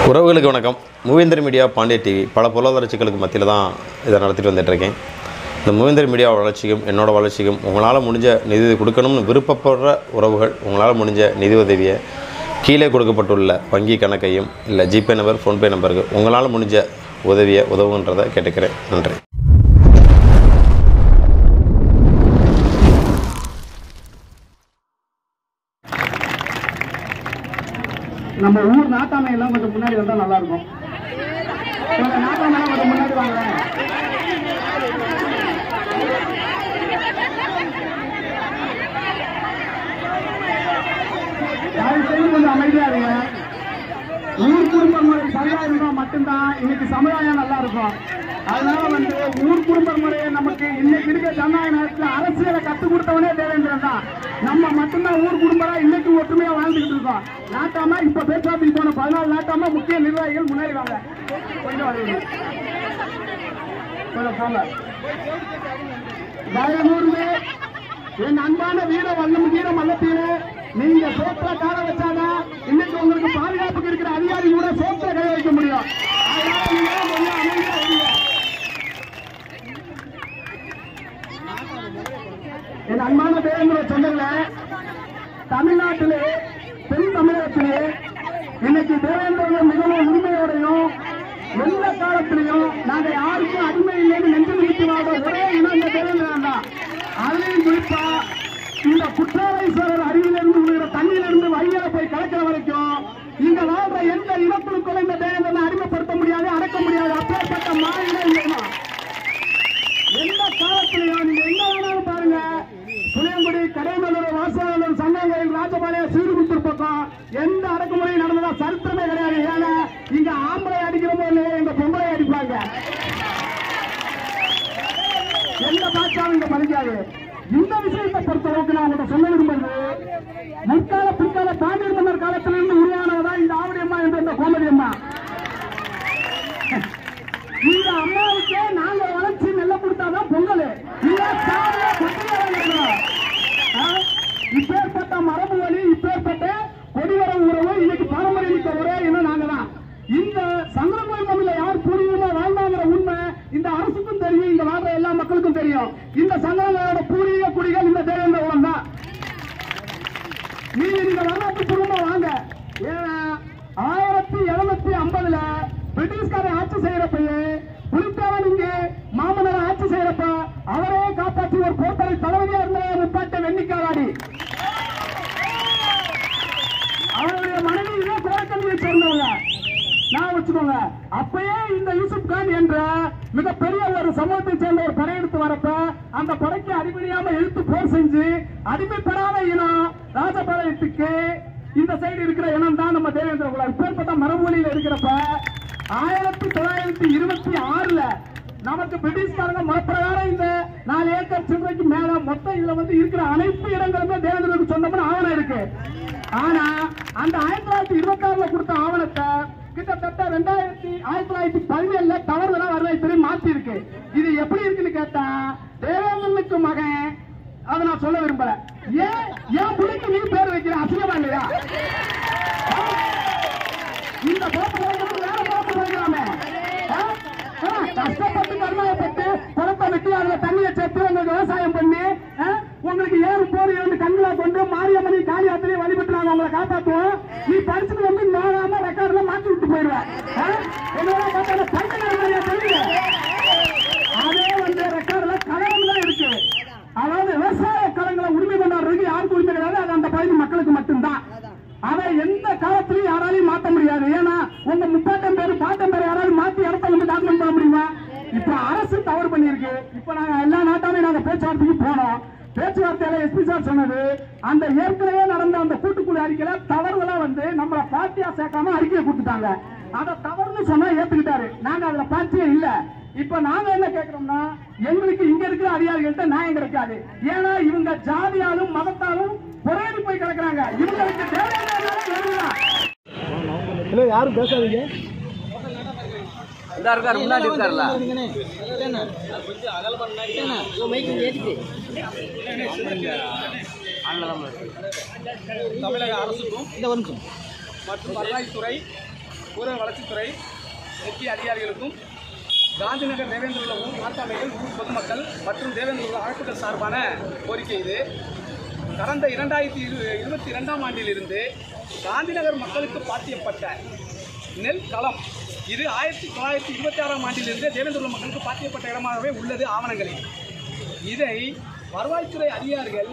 உறவுகளுக்கு வணக்கம் மூவேந்தர் மீடியா பாண்டிய டிவி பல பொருளாதார சிக்கலுக்கு மத்தியில் தான் இதை நடத்திட்டு வந்துட்டுருக்கேன் இந்த மூவேந்தர் மீடியா வளர்ச்சிக்கும் என்னோட வளர்ச்சிக்கும் உங்களால் முடிஞ்ச நிதி கொடுக்கணும்னு விருப்பப்படுற உறவுகள் உங்களால் முடிஞ்ச நிதி உதவியை கீழே கொடுக்கப்பட்டுள்ள வங்கி கணக்கையும் இல்லை ஜிபே நம்பர் ஃபோன்பே நம்பருக்கு உங்களால் முடிஞ்ச உதவியை உதவுன்றதை கேட்டுக்கிறேன் நன்றி நம்ம ஊர் நாட்டாமை எல்லாம் கொஞ்சம் முன்னாடி வந்தா நல்லா இருக்கும் கொஞ்சம் நாட்டாமை எல்லாம் கொஞ்சம் முன்னாடி வாங்க தயவு செய்து கொஞ்சம் அமைதியா இருங்க ஊர் குடும்ப முறை சரியா இருந்தா மட்டும்தான் இன்னைக்கு சமுதாயம் நல்லா இருக்கும் அதனால வந்து ஊர் குடும்ப முறையை நமக்கு இன்னைக்கு இருக்க ஜனநாயக நேரத்தில் அரசியலை கற்றுக் கொடுத்தவனே தேவேந்திரன் தான் நம்ம மட்டும்தான் ஊர் குடும்பரா இன்னைக்கு ஒற்றுமையா வாழ்ந்துகிட்டு இருக்கோம் நாட்டாம இப்ப பேச்சுவார்த்தைக்கு போன பதினாலு நாட்டாம முக்கிய நிர்வாகிகள் முன்னாடி வாங்க கொஞ்சம் வருவீங்க கொஞ்சம் போங்க தயவுகூர்ந்து என் அன்பான வீர வல்லம் வீர மல்லத்தீவு நீங்க சோற்ற கால வச்சாதான் இன்னைக்கு உங்களுக்கு பாதுகாப்புக்கு இருக்கிற அதிகாரி கூட சோற்ற கை வைக்க முடியும் அதனால நீங்க கொஞ்சம் அமைதியா இருங்க. என் அன்பான தேவேந்திர சொந்தங்களே தமிழ்நாட்டிலே தென் தமிழகத்திலே இன்னைக்கு தேவேந்திரன் மிகவும் உரிமையோடையும் எந்த காலத்திலையும் நாங்க யாருக்கும் அடிமை இல்லைன்னு நெஞ்சு நிறுத்தி வாழ்ற ஒரே இனம் இந்த தேவேந்திரன் தான் அதுலயும் குறிப்பா இந்த குற்றாலேஸ்வரர் அருவியிலிருந்து விழுகிற தண்ணியிலிருந்து வையல போய் கலக்கிற வரைக்கும் இங்க வாழ்ற எந்த இனக்குழுக்களும் இந்த தேவேந்திரனை அடிமைப்படுத்த முடியாது அடக்க முடியாது அப்பேற்பட்ட மாநில இனம் எந்த காலத்திலையும் நீங்க எங்க வேணாலும் பாருங்க புளியங்குடி கடைமலூர் வாசகலூர் சங்கங்கள் ராஜபாளையம் சீர்குத்தூர் பக்கம் எந்த அடக்குமுறையும் நடந்ததா சரித்திரமே கிடையாது ஏன்னா இங்க ஆம்பளை அடிக்கிறோமோ இல்லையோ எங்க பொம்பளை அடிப்பாங்க எந்த பாச்சாவும் இங்க மதிக்காது இந்த விஷயத்தை பொறுத்தளவுக்கு நான் உங்கள்கிட்ட சொல்ல விரும்புறது முற்கால பிற்கால பாண்டியர் மன்னர் காலத்திலிருந்து உருவானவதான் இந்த ஆவடி அம்மா என்ற இந்த கோமதி அம்மா இந்த அம்மாவுக்கே நாங்க வளர்ச்சி நெல்ல கொடுத்தாதான் பொங்கல் இல்ல சாமியா கொட்டியா இருக்கணும். ஆ? இப்பேற்பட்ட மரபு வழி இப்பேற்பட்ட கொடிவரம் உறவு இன்னைக்கு பாரம்பரிய மிக்க ஒரே இனம் நாங்க தான் இந்த சங்கரங்கோயில் மண்ணில யார் பூர்வீகமா வாழ்ந்தாங்கிற உண்மை இந்த அரசுக்கும் தெரியும் இங்க வாழ்ற எல்லா மக்களுக்கும் தெரியும் இந்த சங்கரங்களோட பூர்வீக குடிகள் இந்த தேவேந்திர குலம் தான் நீங்க நீங்க வரலாற்று பூர்வமா வாங்க ஏன்னா ஆயிரத்தி எழுநூத்தி ஐம்பதுல பிரிட்டிஷ்கார ஆட்சி செய்யறப்பயே புலித்தேவன் இங்க மாமன்னர் ஆட்சி செய்யறப்ப அவரே காப்பாற்றி ஒரு கோட்டரை தளபதியா இருந்த முப்பாட்ட வெண்ணிக்காவாடி அவருடைய மனைவி இதே கோரக்கல்வியை சேர்ந்தவங்க நான் வச்சுக்கோங்க அப்பயே இந்த யூசுப் கான் என்ற மிகப்பெரிய ஒரு சமூகத்தை சேர்ந்த ஒரு படையெடுத்து வரப்ப அந்த படைக்கு அடிபணியாம இழுத்து போர் செஞ்சு அடிமைப்படாத இனம் ராஜபாளையத்துக்கு இந்த சைடு இருக்கிற இனம் தான் நம்ம தேவேந்திர குலம் இப்பேற்பட்ட மரபுவழியில இருக்கிறப்ப ஆயிரத்தி தொள்ளாயிரத்தி இருபத்தி ஆறுல நமக்கு பிரிட்டிஷ்காரங்க முறப்பிரகாரம் இந்த நாலு ஏக்கர் சில்லறைக்கு மேல மொத்தம் இதுல வந்து இருக்கிற அனைத்து இடங்களுமே தேவேந்திரனுக்கு சொந்தம்னு ஆவணம் இருக்கு ஆனா அந்த ஆயிரத்தி தொள்ளாயிரத்தி இருபத்தி ஆறுல கொடுத்த ஆவணத்தை கிட்டத்தட்ட ரெண்டாயிரத்தி ஆயிரத்தி தொள்ளாயிரத்தி பதினேழுல தவறுதலா வரலாற்று மாத்தி இருக்கு இது எப்படி இருக்குன்னு கேட்டா தேவேந்திரனுக்கு மகன் அதை நான் சொல்ல விரும்பல ஏன் ஏன் புலிக்கு நீ பேர் வைக்கிற அசிங்கமா இல்லையா இந்த போட்டு போகிறது வேற போட்டு போகிறாமே கஷ்டப்பட்டு கர்மாயப்பட்டு குளத்தை வெட்டி அதுல தண்ணியை சேர்த்து உங்களுக்கு விவசாயம் பண்ணி ஆ, உங்களுக்கு ஏறு போர் இரண்டு கண்களா கொண்டு மாரியம்மனை காளியாத்திரையை வழிபட்டு நாங்க உங்களை காப்பாற்றுவோம் நீ படிச்சுட்டு வந்து நோகாம ரெக்கார்ட்ல மாத்தி விட்டு போயிடுவேன் ஆ? என்னோட பார்த்தா பைத்தியம் மாதிரியா தெரியுது அதே வந்து ரெக்கார்ட்ல கலரம் தான் இருக்கு அதாவது விவசாய களங்களை உரிமை கொண்டாடுறதுக்கு யாருக்கு உரிமை கிடையாது அது அந்த பகுதி மக்களுக்கு மட்டும்தான் அதை எந்த காலத்திலையும் யாராலையும் மாத்த முடியாது ஏன்னா உங்க முப்பாட்டம் பேரு பாட்டம் பேர் யாராலும் மாத்தி இடத்த வந்து டாக்குமெண்ட் பண்ண முடியுமா இப்ப அரசு தவறு பண்ணியிருக்கு இப்ப நாங்க எல்லா நாட்டாலையும் நாங்க பேச்சுவார்த்தைக்கு போனோம் பேச்சுவார்த்தையில எஸ்பி சார் சொன்னது அந்த ஏற்கனவே நடந்த அந்த கூட்டுக்குழு அறிக்கையில தவறுதலா வந்து நம்மள பார்ட்டியா சேர்க்காம அறிக்கையை கொடுத்துட்டாங்க அதை தவறுன்னு சொன்னா ஏத்துக்கிட்டாரு நாங்க அதுல பார்ட்டியே இல்ல இப்ப நாங்க என்ன கேக்குறோம்னா எங்களுக்கு இங்க இருக்கிற அதிகாரிகள்ட்ட நியாயம் கிடைக்காது ஏன்னா இவங்க ஜாதியாலும் மதத்தாலும் புறையடி போய் கிடக்குறாங்க இவங்களுக்கு தேவையான வேணும்தான் இல்லை யாரும் பேசாதீங்க இதா இருக்காரு முன்னாடி இருக்காருல்ல தமிழக அரசுக்கும் இந்த ஒரு நிமிஷம் மற்றும் வருவாய்த்துறை ஊரக வளர்ச்சித்துறை முக்கிய அதிகாரிகளுக்கும் காந்திநகர் தேவேந்திர ஊர் நாட்டாமைகள் ஊர் பொதுமக்கள் மற்றும் தேவேந்திர அமைப்புகள் சார்பான கோரிக்கை இது கடந்த இரண்டாயிரத்தி இரு இருபத்தி இரண்டாம் ஆண்டிலிருந்து காந்திநகர் மக்களுக்கு பாத்தியப்பட்ட நெல் களம் இது ஆயிரத்தி தொள்ளாயிரத்தி இருபத்தி ஆறாம் ஆண்டிலிருந்து தேவேந்திர மக்களுக்கு பாத்தியப்பட்ட இடமாகவே உள்ளது ஆவணங்களில் இதை வருவாய்த்துறை அதிகாரிகள்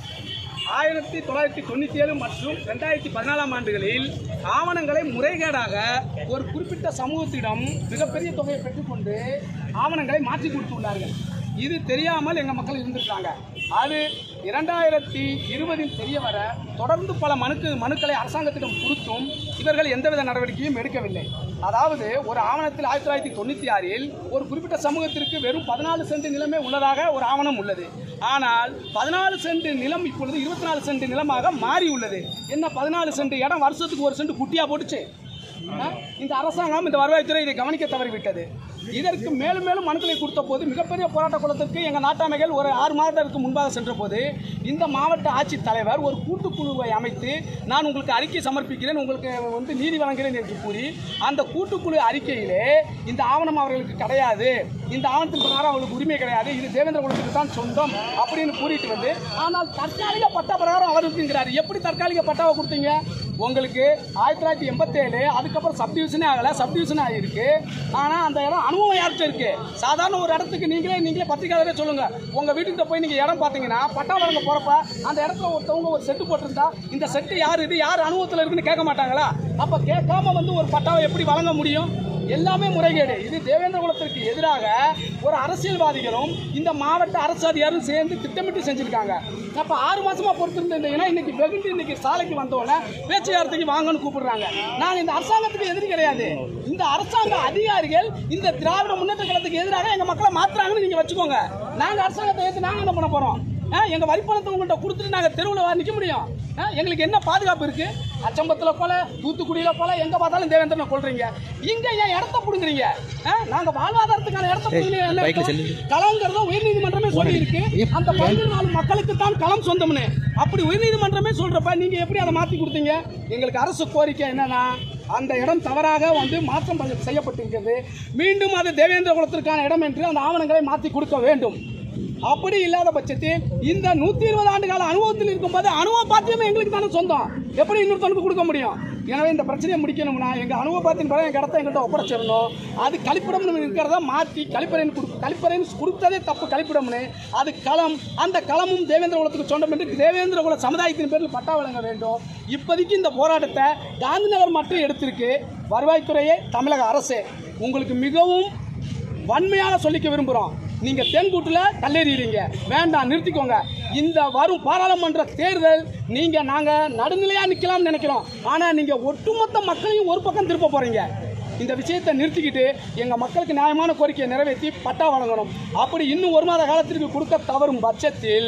ஆயிரத்தி தொள்ளாயிரத்தி தொண்ணூற்றி ஏழு மற்றும் ரெண்டாயிரத்தி பதினாலாம் ஆண்டுகளில் ஆவணங்களை முறைகேடாக ஒரு குறிப்பிட்ட சமூகத்திடம் மிகப்பெரிய தொகையை பெற்றுக்கொண்டு ஆவணங்களை மாற்றி கொடுத்துள்ளார்கள் இது தெரியாமல் எங்கள் மக்கள் இருந்திருக்காங்க அது இரண்டாயிரத்தி இருபதில் தெரிய வர தொடர்ந்து பல மனுக்கு மனுக்களை அரசாங்கத்திடம் கொடுத்தும் இவர்கள் எந்தவித நடவடிக்கையும் எடுக்கவில்லை அதாவது ஒரு ஆவணத்தில் ஆயிரத்தி தொள்ளாயிரத்தி தொண்ணூற்றி ஆறில் ஒரு குறிப்பிட்ட சமூகத்திற்கு வெறும் பதினாலு சென்ட் நிலமே உள்ளதாக ஒரு ஆவணம் உள்ளது ஆனால் பதினாலு சென்ட் நிலம் இப்பொழுது இருபத்தி நாலு சென்ட் நிலமாக மாறி உள்ளது என்ன பதினாலு சென்ட் இடம் வருஷத்துக்கு ஒரு சென்ட் குட்டியா போட்டுச்சு ஆ? இந்த அரசாங்கம் இந்த வருவாய்த்துறை இதை கவனிக்க தவறிவிட்டது இதற்கு மேலும் மேலும் மனுக்களை கொடுத்த போது மிகப்பெரிய போராட்ட குளத்திற்கு எங்கள் நாட்டாமைகள் ஒரு ஆறு மாதத்திற்கு முன்பாக சென்ற போது இந்த மாவட்ட ஆட்சித் தலைவர் ஒரு கூட்டுக்குழுவை அமைத்து நான் உங்களுக்கு அறிக்கை சமர்ப்பிக்கிறேன் உங்களுக்கு வந்து நீதி வழங்குகிறேன் என்று கூறி அந்த கூட்டுக்குழு அறிக்கையிலே இந்த ஆவணம் அவர்களுக்கு கிடையாது இந்த ஆவணத்தின் பிரகாரம் அவர்களுக்கு உரிமை கிடையாது இது தேவேந்திர குலத்துக்கு தான் சொந்தம் அப்படின்னு கூறிட்டு வந்து ஆனால் தற்காலிக பட்டா பிரகாரம் அவர் இருக்குங்கிறாரு எப்படி தற்காலிக பட்டாவை கொடுத்தீங்க உங்களுக்கு ஆயிரத்தி தொள்ளாயிரத்தி எண்பத்தேழு அதுக்கப்புறம் சப்டிவிஷனே ஆகலை சப்டிவிஷன் ஆகிருக்கு ஆனால் அந்த இடம் அனுபவம் யார்கிட்ட இருக்கு சாதாரண ஒரு இடத்துக்கு நீங்களே நீங்களே பத்திரிக்கையாளரே சொல்லுங்க உங்க வீட்டுக்கிட்ட போய் நீங்க இடம் பார்த்தீங்கன்னா பட்டா வழங்க போறப்ப அந்த இடத்துல ஒருத்தவங்க ஒரு செட்டு போட்டிருந்தா இந்த செட்டு யார் இது யார் அனுபவத்தில் இருக்குன்னு கேட்க மாட்டாங்களா அப்ப கேட்காம வந்து ஒரு பட்டாவை எப்படி வழங்க முடியும் எல்லாமே முறைகேடு இது தேவேந்திர குலத்திற்கு எதிராக ஒரு அரசியல்வாதிகளும் இந்த மாவட்ட அரசு அதிகாரியும் சேர்ந்து திட்டமிட்டு செஞ்சிருக்காங்க அப்ப ஆறு மாசமா பொறுத்திருந்த இந்த இனம் இன்னைக்கு வெகுண்டு இன்னைக்கு சாலைக்கு வந்தோடனே பேச்சுவார்த்தைக்கு வாங்கன்னு கூப்பிடுறாங்க நாங்க இந்த அரசாங்கத்துக்கு எதிரி கிடையாது இந்த அரசாங்க அதிகாரிகள் இந்த திராவிட முன்னேற்ற கழகத்துக்கு எதிராக எங்க மக்களை மாத்துறாங்கன்னு நீங்க வச்சுக்கோங்க நாங்க அரசாங்கத்தை ஏற்று நாங்க என்ன பண்ண போறோம் ஆ, எங்க வரிப்பணத்தை உங்கள்கிட்ட கொடுத்துட்டு நாங்க தெருவில் வா நிக்க முடியும் ஆ, எங்களுக்கு என்ன பாதுகாப்பு இருக்கு அச்சம்பத்துல கொலை தூத்துக்குடியில கொலை எங்க பார்த்தாலும் தேவேந்திரனை கொள்றீங்க இங்க ஏன் இடத்த புடுங்குறீங்க ஆ, நாங்க வாழ்வாதாரத்துக்கான இடத்த புடுங்குறீங்க களங்கிறத உயர்நீதிமன்றமே சொல்லி இருக்கு அந்த பதினாலு மக்களுக்கு தான் களம் சொந்தம்னு அப்படி உயர்நீதிமன்றமே சொல்றப்ப நீங்க எப்படி அதை மாத்தி கொடுத்தீங்க எங்களுக்கு அரசு கோரிக்கை என்னன்னா அந்த இடம் தவறாக வந்து மாற்றம் பண்ண- செய்யப்பட்டிருக்கிறது மீண்டும் அது தேவேந்திர குலத்திற்கான இடம் என்று அந்த ஆவணங்களை மாற்றி கொடுக்க வேண்டும் அப்படி இல்லாத பட்சத்தில் இந்த நூத்தி இருபது ஆண்டு கால அனுபவத்தில் இருக்கும்போது அனுபவ பாத்தியமே எங்களுக்கு தானே சொந்தம் எப்படி இன்னொருத்தனுக்கு கொடுக்க முடியும் எனவே இந்த பிரச்சனையை முடிக்கணும்னா எங்க அனுபவ பாத்தியம் பிறகு எங்க இடத்த எங்கிட்ட ஒப்படைச்சிடணும் அது கழிப்பிடம் இருக்கிறத மாற்றி கழிப்பறைன்னு கொடு கழிப்பறைன்னு கொடுத்ததே தப்பு கழிப்பிடம்னு அது களம் அந்த களமும் தேவேந்திர குலத்துக்கு சொந்தம் என்று தேவேந்திர குல சமுதாயத்தின் பேரில் பட்டா வழங்க வேண்டும் இப்போதைக்கு இந்த போராட்டத்தை காந்திநகர் மட்டும் எடுத்திருக்கு வருவாய்த்துறையே தமிழக அரசு உங்களுக்கு மிகவும் வன்மையான சொல்லிக்க விரும்புகிறோம் நீங்கள் தென்கூட்டில் கல்லெறிகிறீங்க வேண்டாம் நிறுத்திக்கோங்க இந்த வரும் பாராளுமன்ற தேர்தல் நீங்கள் நாங்கள் நடுநிலையாக நிற்கலாம்னு நினைக்கிறோம் ஆனால் நீங்கள் ஒட்டுமொத்த மக்களையும் ஒரு பக்கம் திருப்ப போகிறீங்க இந்த விஷயத்தை நிறுத்திக்கிட்டு எங்கள் மக்களுக்கு நியாயமான கோரிக்கையை நிறைவேற்றி பட்டா வழங்கணும் அப்படி இன்னும் ஒரு மாத காலத்திற்கு கொடுக்க தவறும் பட்சத்தில்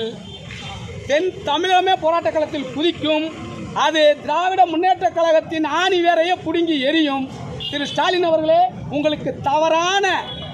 தென் தமிழகமே போராட்ட களத்தில் குதிக்கும் அது திராவிட முன்னேற்ற கழகத்தின் ஆணி வேரையே புடுங்கி எரியும் திரு ஸ்டாலின் அவர்களே உங்களுக்கு தவறான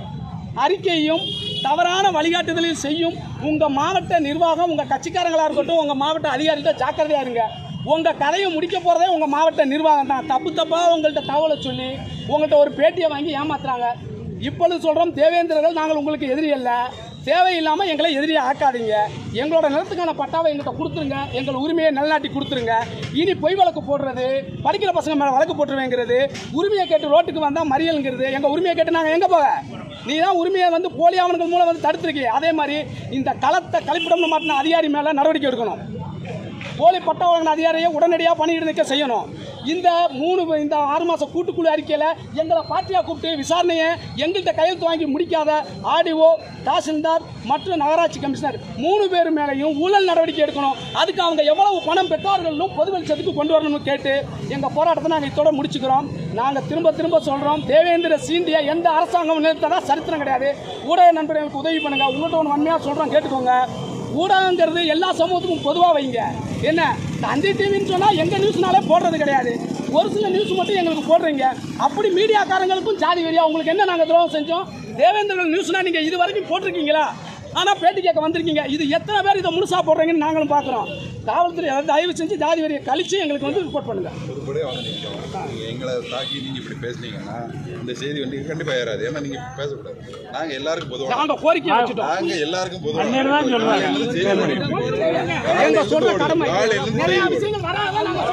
அறிக்கையும் தவறான வழிகாட்டுதலையும் செய்யும் உங்கள் மாவட்ட நிர்வாகம் உங்கள் கட்சிக்காரங்களாக இருக்கட்டும் உங்கள் மாவட்ட அதிகாரிகிட்ட ஜாக்கிரதையாக இருங்க உங்கள் கதையை முடிக்க போகிறதே உங்கள் மாவட்ட நிர்வாகம் தான் தப்பு தப்பாக உங்கள்கிட்ட தகவலை சொல்லி உங்கள்கிட்ட ஒரு பேட்டியை வாங்கி ஏமாத்துறாங்க இப்பொழுது சொல்கிறோம் தேவேந்திரர்கள் நாங்கள் உங்களுக்கு எதிரி அல்ல தேவையில்லாமல் எங்களை எதிரியை ஆக்காதீங்க எங்களோட நிலத்துக்கான பட்டாவை எங்கள்கிட்ட கொடுத்துருங்க எங்கள் உரிமையை நிலநாட்டி கொடுத்துருங்க இனி பொய் வழக்கு போடுறது படிக்கிற பசங்க மேலே வழக்கு போட்டுருவேங்கிறது உரிமையை கேட்டு ரோட்டுக்கு வந்தால் மறியலுங்கிறது எங்கள் உரிமையை கேட்டு நாங்கள் எங்கே போக நீ தான் உரிமையை வந்து போலி ஆவணங்கள் மூலம் வந்து தடுத்துருக்கீங்க அதே மாதிரி இந்த களத்தை கழிப்பிடம்னு மாட்டின அதிகாரி மேலே நடவடிக்கை எடுக்கணும் போலி பட்டா வழங்கின அதிகாரியை உடனடியாக பணியிட நீக்க செய்யணும் இந்த மூணு இந்த ஆறு மாதம் கூட்டுக்குழு அறிக்கையில் எங்களை பார்ட்டியாக கூப்பிட்டு விசாரணையை எங்கள்கிட்ட கையெழுத்து வாங்கி முடிக்காத ஆர்டிஓ தாசில்தார் மற்றும் நகராட்சி கமிஷனர் மூணு பேர் மேலேயும் ஊழல் நடவடிக்கை எடுக்கணும் அதுக்கு அவங்க எவ்வளவு பணம் பெற்றார்களும் பொது வெளிச்சத்துக்கு கொண்டு வரணும்னு கேட்டு எங்கள் போராட்டத்தை நாங்கள் இதோட முடிச்சுக்கிறோம் நாங்கள் திரும்ப திரும்ப சொல்கிறோம் தேவேந்திர சீண்டிய எந்த அரசாங்கம் நிறுத்ததா சரித்திரம் கிடையாது ஊடக நண்பர்களுக்கு உதவி பண்ணுங்க உங்கள்கிட்ட ஒன்று வன்மையாக சொல்கிறோம் கேட்டுக்கோங்க ஊடகங்கிறது எல்லா சமூகத்துக்கும் பொதுவாக வைங்க என்ன தந்தி டிவின்னு சொன்னால் எங்கள் நியூஸ்னாலே போடுறது கிடையாது ஒரு சில நியூஸ் மட்டும் எங்களுக்கு போடுறீங்க அப்படி மீடியாக்காரங்களுக்கும் ஜாதி வெறியா உங்களுக்கு என்ன நாங்கள் துரோகம் செஞ்சோம் தேவேந்திரர்கள் நியூஸ்னா நீங்கள் இது வரைக்கும் போட்டிருக்கீங்களா ஆனா பேட்டி கேட்க வந்திருக்கீங்க இது எத்தனை பேர் இதை முழுசா போடுறீங்கன்னு நாங்களும் பார்க்குறோம் காவல்துறை அதை தயவு செஞ்சு ஜாதி வரியை கழிச்சு எங்களுக்கு வந்து ரிப்போர்ட் பண்ணுங்க பொதுப்படியே வாங்க நிற்கும் நீங்கள் எங்களை தாக்கி நீங்கள் இப்படி பேசுனீங்கன்னா இந்த செய்தி வந்து கண்டிப்பாக ஏறாது ஏன்னா நீங்கள் பேசக்கூடாது நாங்கள் எல்லாருக்கும் பொதுவாக நாங்க கோரிக்கை வச்சுட்டோம் நாங்கள் எல்லாருக்கும் பொதுவாக செய்தி பண்ணிட்டு இருக்கோம். எங்க சொல்ற கடமை காலையிலிருந்து நிறைய செய்தி விஷயங்கள் வராத நாங்க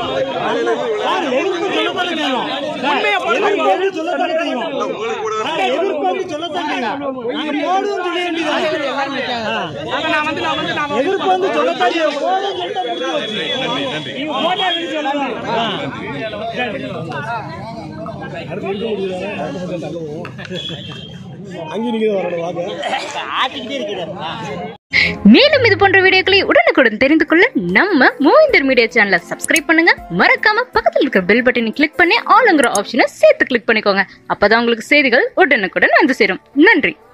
சொல்றோம். உண்மையை போடுங்க. உங்களுக்கு கூட ஆக நான் வந்து நான் வந்து நான் எதிர்ப்பு வந்து சொல்லத்தான் அங்கே நீங்க வரணும் வாங்க மேலும் இது போன்ற வீடியோக்களை உடனுக்குடன் தெரிந்து கொள்ள நம்ம மூவிந்தர் மீடியா சேனலை சப்ஸ்கிரைப் பண்ணுங்க மறக்காம பக்கத்தில் இருக்கிற பெல் பட்டனை கிளிக் பண்ணி ஆளுங்கிற ஆப்ஷனை சேர்த்து கிளிக் பண்ணிக்கோங்க அப்பதான் உங்களுக்கு செய்திகள் உடனுக்குடன் வந்து சேரும் நன்றி